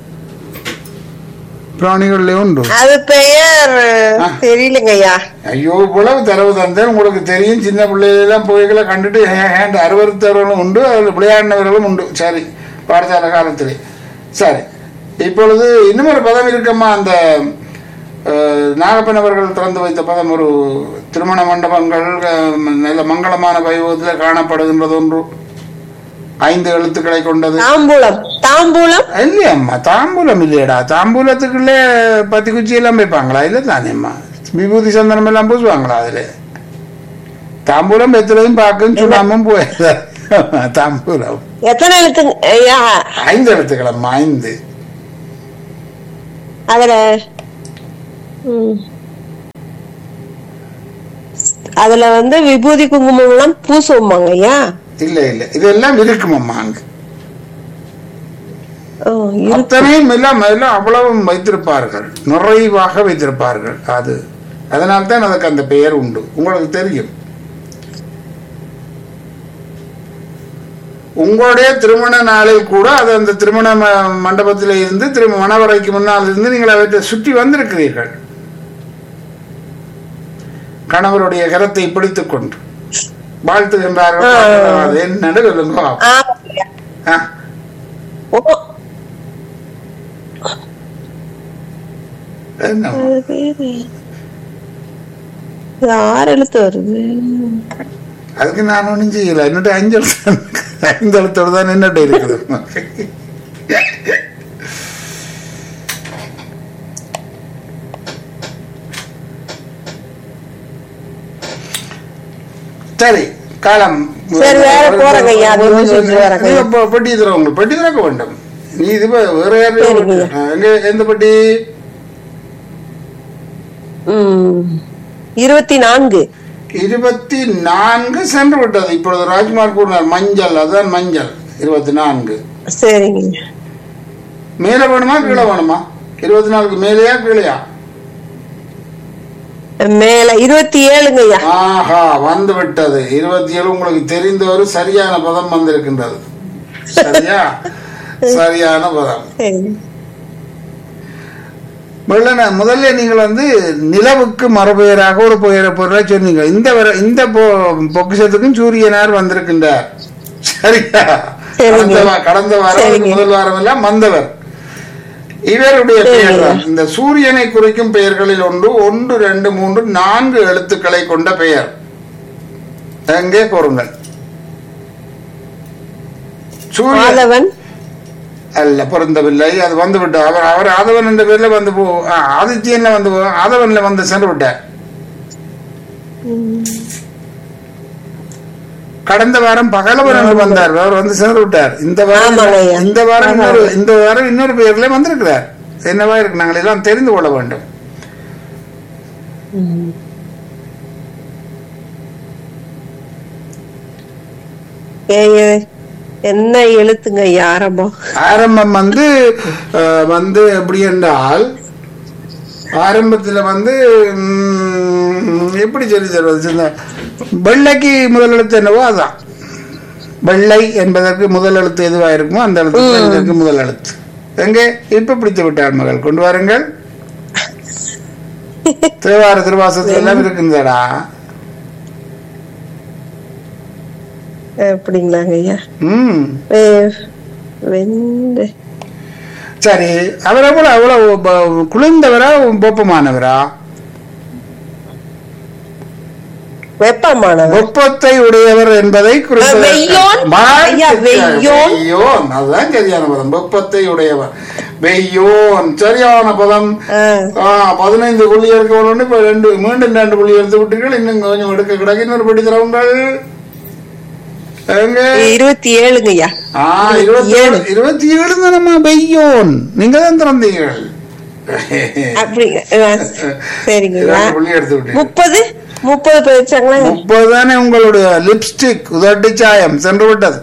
பிராணிகள்ல உண்டு அது பெயர் ஆ. தெரியலங்க ஐயா ஐயோ இவ்வளவு தரவு தந்தேன் உங்களுக்கு தெரியும் சின்ன பிள்ளைகளெல்லாம் போய்களை கண்டுட்டு ஹேண்ட் அறுவருத்தவர்களும் உண்டு அதில் விளையாடினவர்களும் உண்டு சரி பாடசாலை காலத்திலே சரி இப்பொழுது இன்னும் ஒரு பதம் இருக்கம்மா அந்த அஹ், நாகப்பன் அவர்கள் திறந்து வைத்த பதம் ஒரு திருமண மண்டபங்கள் அஹ், நல்ல மங்களமான வைபவத்தில் காணப்படுகின்றது ஒன்று ஐந்து எழுத்துக்களை கொண்டது தாம்பூலம் தாம்பூலம் இல்லையம்மா தாம்பூலம் இல்லையடா தாம்பூலத்துக்குள்ளே பத்தி குச்சி எல்லாம் வைப்பாங்களா இல்லை தானேம்மா விபூதி சந்தனம் எல்லாம் பூசுவாங்களா அதுல தாம்பூலம் வெத்திலையும் பார்க்கும் சுடாமும் போய் தாம்பூலம் எத்தனை எழுத்துங்க ஐயா ஐந்து எழுத்துக்களம்மா ஐந்து அதுல ம். அதுல வந்து விபூதி குங்குமம் எல்லாம் பூசுவோமாங்க ஐயா இல்ல இல்ல இதெல்லாம் இருக்குமம்மா அங்க ஓ, இருக்கு. அத்தனையும் எல்லாம் எல்லாம் அவ்வளவும் வைத்திருப்பார்கள் நிறைவாக வைத்திருப்பார்கள் அது அதனால்தான் அதுக்கு அந்த பெயர் உண்டு உங்களுக்கு தெரியும் உங்களுடைய திருமண நாளில் கூட அது அந்த திருமண ம- மண்டபத்தில் இருந்து திரும்ப மணவரைக்கு முன்னால் இருந்து நீங்கள் அவற்றை சுற்றி வந்திருக்கிறீர்கள் கணவருடைய கரத்தை பிடித்துக் கொண்டு வாழ்த்துகின்றார்கள் அது என்னன்னு சொல்லுங்க ஆமாங்க ஐயா. ஆ, ஓ, என்ன அது பேரு. இது ஆறு எழுத்து வருது அதுக்கு நான் ஒன்றும் செய்யல என்னட்டு அஞ்சு எழுத்து ஐந்து எழுத்தோடு தான் என்னட்ட இருக்குது சரி காலம் சரி, வேற போறேங்க ஐயா, அது யோசிச்சுட்டு வரேங்க ஐயா. நீங்க பெ- பெட்டி தர உங்களுக்கு பெட்டி திறக்க வேண்டும் நீ இது ப- வேற யாரும் சரிங்க ஐயா. ஆ, எங்க எந்த பெட்டி ம். இருபத்தி நான்கு இருபத்தி நான்கு சென்று விட்டது இப்பொழுது ராஜ்குமார் கூறினார் மஞ்சள் அதுதான் மஞ்சள் இருபத்தி நான்கு சரிங்க மேல வேணுமா கீழே வேணுமா இருபத்தி நாலுக்கு மேலேயா கீழேயா மேல இருபத்தி ஏழுங்க ஐயா ஆஹா வந்து விட்டது இருபத்தி ஏழு உங்களுக்கு தெரிந்த ஒரு சரியான பதம் வந்திருக்கின்றது சரியா சரியான பதம் சரி. வெள்ளன முதல்ல நீங்கள் வந்து நிலவுக்கு மறுபெயராக ஒரு பெயரை பொருளை சொன்னீங்க இந்த வர இந்த பொ- பொக்கிஷத்துக்கும் சூரியனார் வந்திருக்கின்றார் சரியா சரிங்க. கடந்த வா- கடந்த வாரம் சரிங்க. முதல் வாரம் எல்லாம் வந்தவர் இவருடைய பெயர் தான் இந்த சூரியனை குறிக்கும் பெயர்களில் ஒன்று ஒன்று ரெண்டு மூன்று நான்கு எழுத்துக்களை கொண்ட பெயர் எங்கே கூறுங்கள் சூரியன் ஆதவன் அல்ல பொருந்தவில்லை அது வந்து விட்டு அவர் அவர் ஆதவன் என்ற பேர்ல வந்து போ ஆ, ஆதித்யன்ல வந்து போ ஆதவன்ல வந்து சென்று விட்டார் கடந்த வாரம் பகலவன் என்று வந்தார் அவர் வந்து சென்று விட்டார் இந்த வாரம் ஆமாங்க ஐயா. இந்த வாரம் இன்னொரு இந்த வாரம் இன்னொரு பெயர்ல வந்திருக்கிறார் என்னவா இருக்கு நாங்கள் எல்லாம் தெரிந்து கொள்ள வேண்டும் ஏ, ஏ, என்ன எழுத்துங்க ஐயா ஆரம்பம் ஆரம்பம் வந்து அஹ், வந்து எப்படி என்றால் ஆரம்பத்துல வந்து ம், எப்படி சொல்லி தருவது சின்ன வெள்ளைக்கு முதல் எழுத்து என்னவோ அதான் வெள்ளை என்பதற்கு முதல் எழுத்து எதுவா இருக்குமோ அந்த எழுத்து தான் இதற்கு முதல் எழுத்து எங்கே இப்ப பிடித்து விட்டார் மகள் கொண்டு வாருங்கள் தேவார திருவாசத்துல எல்லாம் இருக்குங்கடா அப்படிங்களாங்க ஐயா ம் வே- வெந்து சரி அவர் எவ்வளவு அவ்வளவு ப- குளிர்ந்தவரா போப்பமானவரா வெப்பமானவன் வெப்பத்தை உடையவர் என்பதை குறிப்பதற்கு- வெய்யோன்? ஐயா, வெய்யோன். வெய்யோன் அதுதான் சரியான பதம் வெப்பத்தை உடையவர் வெய்யோன் சரியான பதம் ஆ. ஆ, பதினைந்து புள்ளி எடுக்கணும்னு இப்ப ரெண்டு மீண்டும் ரெண்டு புள்ளி எடுத்து விட்டீர்கள் இன்னும் கொஞ்சம் எடுக்க கிடக்கு இன்னொரு படி தரவுங்கள் எங்க இருபத்தி ஏழுங்க ஐயா ஆ இருபத்தி ஏழு இருபத்தி ஏழு தானம்மா வெய்யோன் நீங்க தான் திறந்தீர்கள் அப்படிங்க ஆ, சரிங்க ஐயா இரண்டு புள்ளி எடுத்து விட்டீர்கள் முப்பது முப்பது போயிடுச்சாங்களா முப்பது தானே உங்களுடைய லிப்ஸ்டிக் உதட்டு சாயம் சென்று விட்டது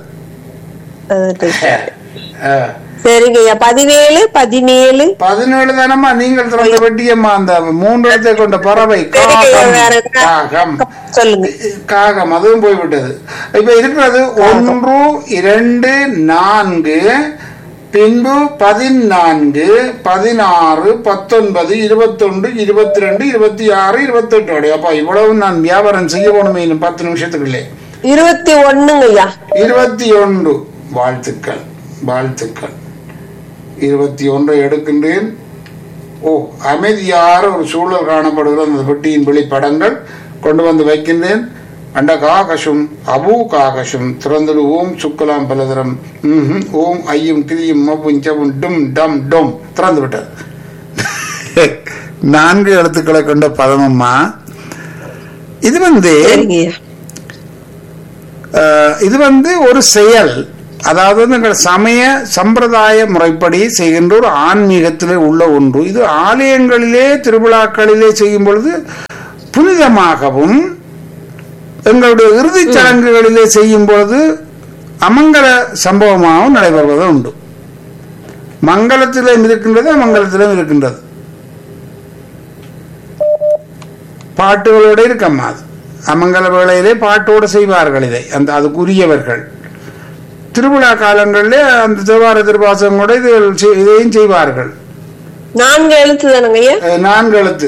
ஆ. சரிங்க ஐயா பதினேழு பதினேழு பதினேழு தானம்மா நீங்கள் திறந்த வெட்டியம்மா அந்த மூன்று இடத்தை கொண்ட பறவை சரிங்க ஐயா காகம் வேற என்ன காகம் சொல்லுங்க காகம் அதுவும் போய்விட்டது இப்ப இருக்கிறது ஒன்று இரண்டு நான்கு பின்பு பதினான்கு பதினாறு பத்தொன்பது இருபத்தொன்று இருபத்தி ரெண்டு இருபத்தி ஆறு இருபத்தெட்டு அப்பா இவ்வளவு நான் வியாபாரம் செய்ய போகணுமே இன்னும் பத்து நிமிஷத்துக்குள்ளே இருபத்தி ஒண்ணுங்க ஐயா இருபத்தி ஒன்று வாழ்த்துக்கள் வாழ்த்துக்கள் இருபத்தி ஒன்றை எடுக்கின்றேன் ஓ அமைதியான ஒரு சூழல் காணப்படுகிற அந்த பெட்டியின் வெளிப்படங்கள் கொண்டு வந்து வைக்கின்றேன் அண்ட காகசும் அபூ காகசும் திறந்தது ஓம் சுக்கலாம் பலதரம் ம்ஹும், ஓம் ஐயும் கிரியும் மப்பும் செவும் டும் டம் டொம் திறந்து விட்டது நான்கு எழுத்துக்களை கொண்ட பதமம்மா இது வந்து சரிங்க ஐயா அஹ், இது வந்து ஒரு செயல் அதாவது வந்து எங்கள் சமய சம்பிரதாய முறைப்படி செய்கின்ற ஒரு ஆன்மீகத்தில் உள்ள ஒன்று இது ஆலயங்களிலே திருவிழாக்களிலே செய்யும் பொழுது புனிதமாகவும் எங்களுடைய இறுதிச் சடங்குகளிலே செய்யும் பொழுது அமங்கல சம்பவமாகவும் நடைபெறுவது உண்டு மங்களத்திலும் இருக்கின்றது அமங்கலத்திலும் இருக்கின்றது பாட்டுகளோடு இருக்கம்மா அது அமங்கல வேளையிலே பாட்டோடு செய்வார்கள் இதை அந்த அதுக்குரியவர்கள் திருவிழா காலங்களிலே அந்த தேவார திருவாசகங்களோட இது செய்- இதையும் செய்வார்கள் நான்கு எழுத்து தானுங்க ஐயா அஹ் நான்கு எழுத்து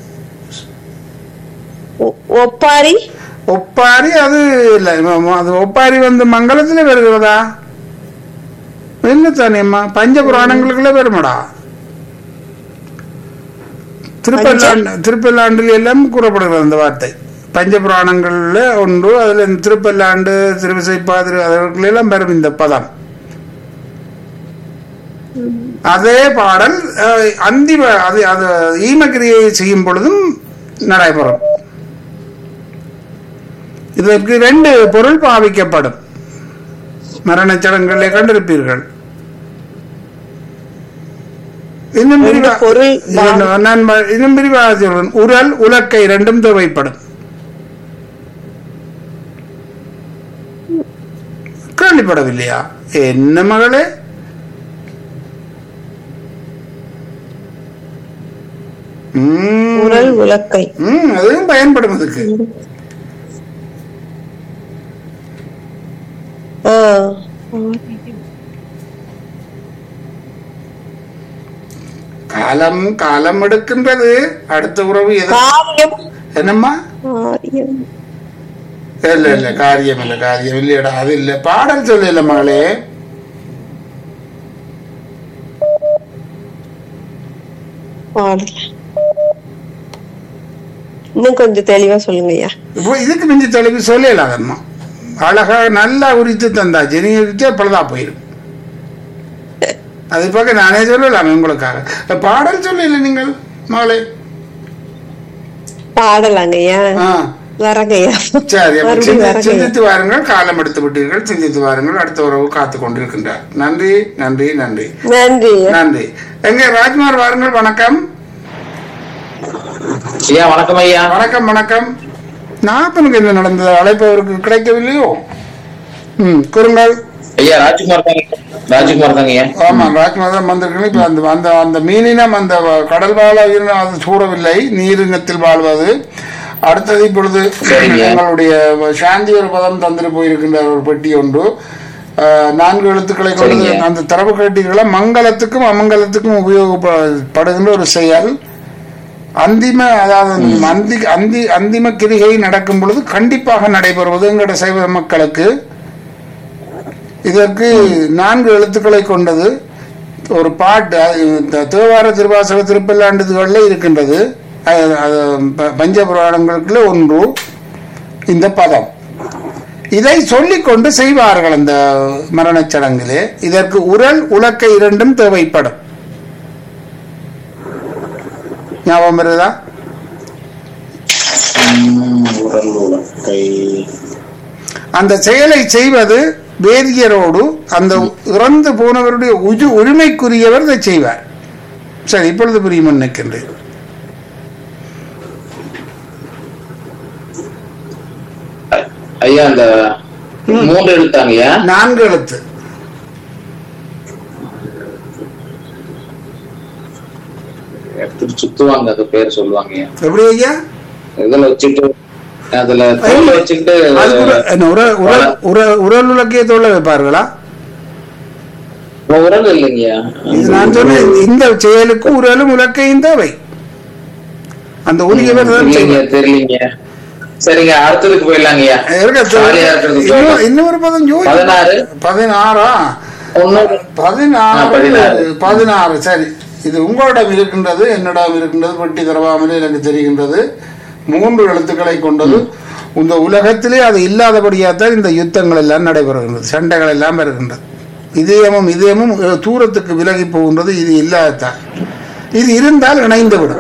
ஒ- ஒப்பாரி ஒப்பாரி அது இல்லை ம- அது ஒப்பாரி வந்து மங்களத்தில் வருகிறதா இல்லை தானேம்மா பஞ்ச புராணங்களுக்குள்ள வருமாடா திருப்பல்லாண்டு திருப்பல்லாண்டில் எல்லாம் கூறப்படுகிறது அந்த வார்த்தை பஞ்ச புராணங்கள்ல ஒன்று அதுல இந்த திருப்பல்லாண்டு திருவிசைப்பா திரு அதற்குள்ள எல்லாம் வரும் இந்த பதம் அதே பாடல் அஹ், அந்திம அது அது ஈமக்கிரியை செய்யும் பொழுதும் நடைபெறும் இதற்கு ரெண்டு பொருள் பாவிக்கப்படும் மரணச் சடங்குகளை கண்டிருப்பீர்கள் இன்னும் ரெண்டு விரிவா- பொருள் இரண்டு- நான் ப- இன்னும் விரிவாக சொல்றேன் உரல் உலக்கை ரெண்டும் தேவைப்படும் கேள்விப்படவில்லையா என்ன மகளே ம். உரல் உலக்கை ம் அதுவும் பயன்படும் அதுக்கு ஆ காலம் காலம் எடுக்கின்றது அடுத்த உறவு எது காரியம் என்னம்மா காரியம் இல்ல இல்ல காரியம் இல்ல காரியம் இல்லையடா அது இல்ல பாடல் சொல்லல மகளே பாடல இன்னும் கொஞ்சம் தெளிவா சொல்லுங்க ஐயா இப்போ இதுக்கு மிஞ்சி தெளிவு சொல்லல அதம்மா அழகா நல்லா உரித்து தந்தாச்சு நீ உரிச்சா பழுதா போயிடும் அது பார்க்க நானே சொல்லலாம் உங்களுக்காக பாடல் சொல்லல நீங்கள் மகளே பாடலாங்க ஐயா ஆ வரங்க ஐயா சரி அப்ப மறுபடியும் சிந்தி- வரங்க ஐயா சிந்தித்து வாருங்கள் காலம் எடுத்து விட்டீர்கள் சிந்தித்து வாருங்கள் அடுத்த உறவு காத்து கொண்டிருக்கின்றார் நன்றி நன்றி நன்றி நன்றி ஐயா நன்றி எங்க ராஜ்குமார் வாருங்கள் வணக்கம் ஐயா வணக்கம் ஐயா வணக்கம் வணக்கம் நாப்பனுக்கு என்ன நடந்தது அழைப்பவருக்கு கிடைக்கவில்லையோ ம் கூறுங்கள் ஐயா ராஜ்குமார் தாங்க ராஜ்குமார் தாங்க ஐயா ஆமா ராஜ்குமார் தான் வந்திருக்கணும் இப்ப அந்த அந்த அந்த மீனினம் அந்த கடல் வாழ உயிரினம் அது சூடவில்லை நீரினத்தில் வாழ்வது அடுத்தது இப்பொழுது சரிங்க. எங்களுடைய சாந்தி ஒரு பதம் தந்துட்டு போயிருக்கின்றார் ஒரு பெட்டி ஒன்று அஹ், நான்கு எழுத்துக்களை கொண்டு சரிங்க. அந்த தரவு கட்டிகளை மங்களத்துக்கும் அமங்கலத்துக்கும் உபயோகப்படுகின்ற ஒரு செயல் அந்திம அதாவது அந்தி அந்தி அந்திம கிரிகை நடக்கும் பொழுது கண்டிப்பாக நடைபெறுவது எங்களோட சைவ மக்களுக்கு இதற்கு நான்கு எழுத்துக்களை கொண்டது ஒரு பாட்டு அது இந்த தேவார திருவாசக திருப்பல்லாண்டுகளில் இருக்கின்றது அது- அது ப- பஞ்ச புராணங்களுக்குள்ள ஒன்று இந்த பதம் இதை சொல்லிக்கொண்டு செய்வார்கள் அந்த மரணச் சடங்கிலே இதற்கு உரல் உலக்க இரண்டும் தேவைப்படும் ஞாபகம் வருதா உம், உடல் உலக்கை அந்த செயலை செய்வது வேதியரோடு அந்த இறந்து போனவருடைய உஜு உரிமைக்குரியவர் இதை செய்வார் சரி இப்பொழுது புரியும் நினைக்கின்றேன் ஐயா அந்த மூன்று எழுத்தாங்க ஐயா நான்கு எழுத்து எடுத்துட்டு சுத்துவாங்க அது பேர் சொல்லுவாங்க ஐயா எப்படி ஐயா இதுல வச்சுட்டு அதுல தோல் வச்சுக்கிட்டு அது கூட என்ன, உர- உர- உர- உரல் உலக்கைய தோல்ல வைப்பார்களா உரல் இல்லைங்கய்யா இது நான் சொன்னேன் இந்த செயலுக்கு உரலும் உலக்கையும் தேவை அந்த உரியவர் தான் இல்லைங்க செய்வார். தெரியலீங்க சரிங்க அடுத்ததுக்கு போயிடலாங்கய்யா இருக்க ஜாலியா இருக்கிறது இன்னும் இன்னொரு பதம் யோசி பதினாறு. பதினாறா ஒன்னொரு பதினாறு ஆ, பதினாறு. பதினாறு சரி இது உங்களிடம் இருக்கின்றது என்னிடம் இருக்கின்றது பெட்டி தரவாமலே எனக்கு தெரிகின்றது மூன்று எழுத்துக்களை கொண்டது இந்த உலகத்திலே அது இல்லாதபடியாத்தான் இந்த யுத்தங்கள் எல்லாம் நடைபெறுகின்றது சண்டைகள் எல்லாம் வருகின்றது இதயமும் இதயமும் அஹ், தூரத்துக்கு விலகி போகின்றது இது இல்லாததான் இது இருந்தால் இணைந்து விடும்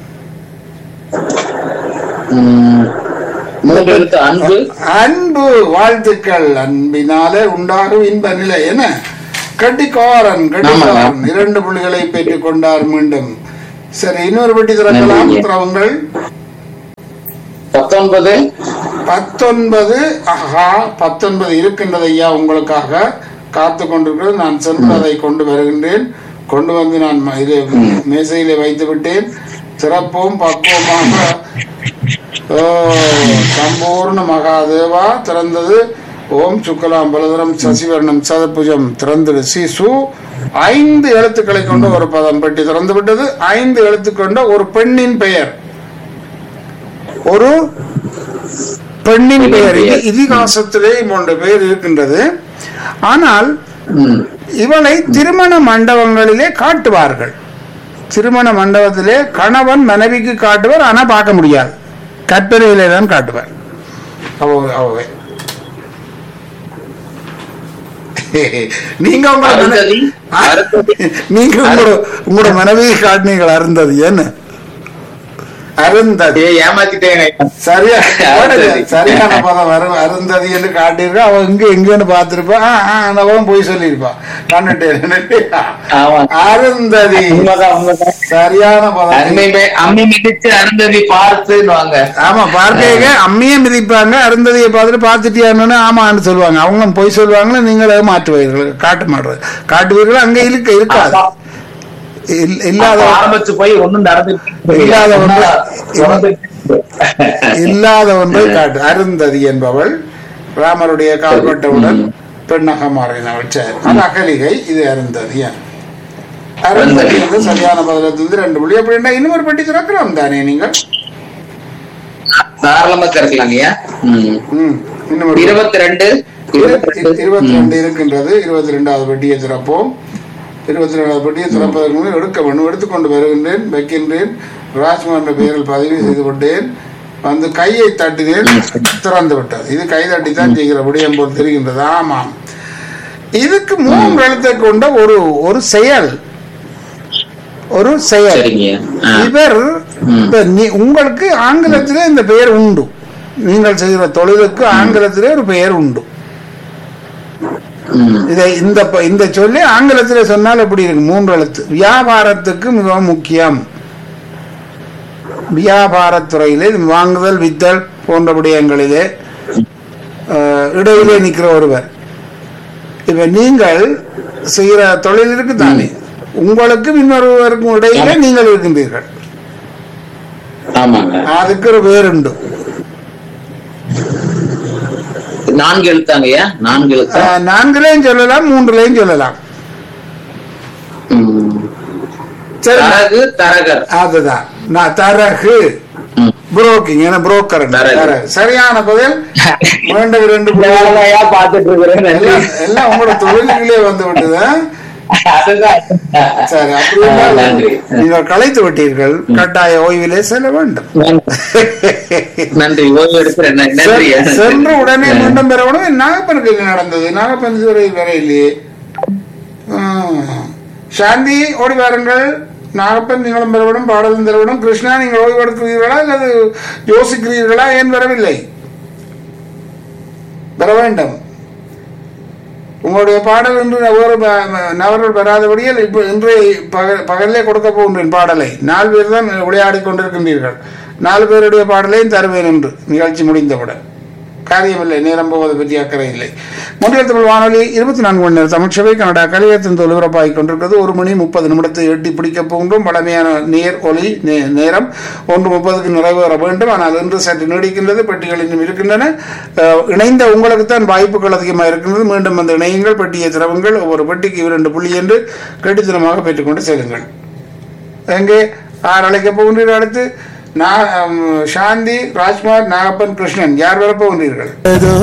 உம், மூன்று எழுத்து அன்பு அன்பு வாழ்த்துக்கள் அன்பினாலே உண்டாகும் இன்ப நிலை என்ன கட்டிக்காரன் கட்டிக்காரன் ஆமாங்க. இரண்டு புள்ளிகளை பெற்றுக் கொண்டார் மீண்டும் சரி இன்னொரு பெட்டி திறக்கலாம் நன்றிங்க. திறவுங்கள் பத்தொன்பது பத்தொன்பது ஆஹா பத்தொன்பது இருக்கின்றது ஐயா உங்களுக்காக காத்து கொண்டிருக்கிறது நான் சென்று அதை கொண்டு வருகின்றேன் கொண்டு வந்து நான் ம- இது மேசையிலே வைத்து விட்டேன் சிறப்பும் பக்குவமாக ஓ சம்பூர்ண மகாதேவா திறந்தது ஓம் சுக்கலாம் பலதரம் சசிவர்ணம் சதபுஜம் திறந்தது சிசு ஐந்து எழுத்துக்களை கொண்ட ஒரு பதம் பெட்டி திறந்து விட்டது ஐந்து எழுத்து கொண்ட ஒரு பெண்ணின் பெயர் ஒரு பெண்ணின் பெயர் இது இதிகாசத்திலே மூன்று பெயர் இருக்கின்றது ஆனால் உம், இவளை திருமண மண்டபங்களிலே காட்டுவார்கள் திருமண மண்டபத்திலே கணவன் மனைவிக்கு காட்டுவார் ஆனா பார்க்க முடியாது கற்பனையிலே தான் காட்டுவார் அவ அவ நீங்க உங்களோட அருந்ததி, மனை- அருந்ததி. நீங்க உங்களோட உங்களோட மனைவியை காட்டினீர்கள் அருந்ததி என்ன அருந்ததி ஏய், ஏமாத்திட்டேங்க சரியா அருந்ததி. சரியான பதம் வரும் அருந்ததி என்று காட்டியிருக்கா அவ இங்க எங்கன்னு பார்த்திருப்பா ஆ, ஆ, அவன் போய் சொல்லியிருப்பா கண்டுட்டேன் ஆமா அருந்ததி உண்மைதான் உண்மைதான் சரியான பதம் அருமை மே- அம்மி மிதிச்சு அருந்ததி பார்த்துன்னு ஆமா பார்க்க அம்மியே மிதிப்பாங்க அருந்ததியை பார்த்துட்டு பார்த்துட்டியான்னு ஆமான்னு சொல்லுவாங்க அவங்களும் போய் சொல்லுவாங்களே நீங்களே மாற்றுவீர்கள் காட்ட மாட்டுறது காட்டுவீர்கள் அங்க இருக்க இருக்காது இல்- இல்லாத அப்ப ஆரம்பிச்சு போய் ஒண்ணும் நடந்துட்டு இல்லாத ஒண்ணு. நடந்துட்டு- இல்லாத ஒன்றை காட்டு அருந்ததி என்பவள் ராமருடைய கால்பட்டவுடன் பெண்ணாக மாறினவள் சரி அது அகலிகை இது அருந்ததி ஏன்? அருந்ததி வந்து சரியான பதிலத்திலிருந்து ரெண்டு புள்ளி அப்படின்னா இன்னொரு பெட்டி திறக்கலாம் தானே நீங்கள் தாராளமா திறக்கலாங்கய்யா ம். ம் இன்னும் ஒரு இருபத்தி ரெண்டு இருபத்தி ரெண்டு இருபத்தி ரெண்டு இருக்கின்றது இருபத்தி ரெண்டாவது பெட்டியை திறப்போம் இருபத்தி ரெண்டாவது பெட்டியை திறப்பதற்கு முன் எடுக்க வேண்டும் எடுத்துக்கொண்டு வருகின்றேன் வைக்கின்றேன் ராஜ்குமார் என்ற பெயரில் பதிவு செய்து கொண்டேன் வந்து கையை தட்டினேன் திறந்து விட்டது இது கை தட்டி தான் செய்கிற விடயம் போல் தெரிகின்றது ஆமாம் இதுக்கு மூன்று எழுத்தை கொண்ட ஒரு ஒரு செயல் ஒரு செயல் சரிங்க ஆ. இவர் ம். இப்ப நீ- உங்களுக்கு ஆங்கிலத்திலே இந்த பெயர் உண்டு நீங்கள் செய்கிற தொழிலுக்கு ஆங்கிலத்திலே ஒரு பெயர் உண்டு ம். இதை இந்த ப- இந்த சொல்லி ஆங்கிலத்திலே சொன்னால் எப்படி இருக்கு மூன்று எழுத்து வியாபாரத்துக்கு மிகவும் முக்கியம் வியாபாரத்துறையிலே இது வாங்குதல் வித்தல் போன்ற விடயங்களிலே அஹ், இடையிலே நிற்கிற ஒருவர் இப்ப நீங்கள் செய்கிற தொழில் இருக்கு தானே உங்களுக்கும் இன்னொருவருக்கும் இடையிலே நீங்கள் இருக்கின்றீர்கள் ஆமாங்க அதுக்கு ஒரு பேர் உண்டு நான்கு எழுத்தாங்கய்யா நான்கு எழுத்தா அஹ், நான்குலையும் சொல்லலாம் மூன்றுலையும் சொல்லலாம் ம். சரி தரகு தரகர் அதுதான் நான் தரகு ம். புரோக்கிங் என புரோக்கர் தரகு. சரியான பதில் மீண்டும் ரெண்டு புள்ளி. வேலையா பாத்துட்டு இருக்கிறேன் நன்றி. எல்லாம் எல்லாம் உங்களோட தொழில்களே வந்து விட்டது அதுதான். சரி அப்படி ஆ, இருந்தால் நன்றி நீங்கள் களைத்து விட்டீர்கள் கட்டாய ஓய்விலே செல்ல வேண்டும் நன்றி ஓய்வு எடுக்கிறேன் நன்றி செ- சென்று உடனே மீண்டும் பெறவனும் நாகப்பனுக்கு என்ன நடந்தது நாகப்பன் இதுவரை வர இல்லையே ஆ. சாந்தி ஓடி வாருங்கள் நாகப்பன் நீங்களும் பெறவிடும் பாடலும் தரவிடும் கிருஷ்ணா நீங்கள் ஓய்வு எடுக்கிறீர்களா அல்லது யோசிக்கிறீர்களா ஏன் வரவில்லை வர வேண்டும் உங்களுடைய பாடல் இன்று வேறு நபர்கள் பெறாதபடியால் இப்போ இன்றைய பகல் பகலிலே கொடுக்க போகின்றேன் பாடலை நாலு பேர் தான் விளையாடி கொண்டிருக்கின்றீர்கள் நாலு பேருடைய பாடலையும் தருவேன் என்று நிகழ்ச்சி முடிந்தவுடன் காரியமில்லை நேரம் போவதை பற்றி அக்கறை இல்லை முன்னில் தமிழ் வானொலி இருபத்தி நான்கு மணி நேரம் தமிழ்ச்சபை கனடா கலியத்தின் ஒலிபரப்பாகிக் கொண்டிருக்கிறது ஒரு மணி முப்பது நிமிடத்தை எட்டி பிடிக்கப் போகின்றோம் பழமையான நேர் ஒலி நே- நேரம் ஒன்று முப்பதுக்கு நிறைவேற வேண்டும் ஆனால் இன்று சற்று நீடிக்கின்றது பெட்டிகள் இன்னும் இருக்கின்றன அஹ், இணைந்த உங்களுக்கு தான் வாய்ப்புகள் அதிகமாக இருக்கின்றது மீண்டும் அந்த இணையங்கள் பெட்டியை திறவுங்கள் ஒவ்வொரு பெட்டிக்கு இரண்டு புள்ளி என்று கெட்டித்தனமாக பெற்றுக்கொண்டு செல்லுங்கள் எங்கே யார் அழைக்க போகின்றீர்கள் அடுத்து நா- அம், சாந்தி ராஜ்குமார் நாகப்பன் கிருஷ்ணன் யார் வரப்போகின்றீர்கள் ஏதோ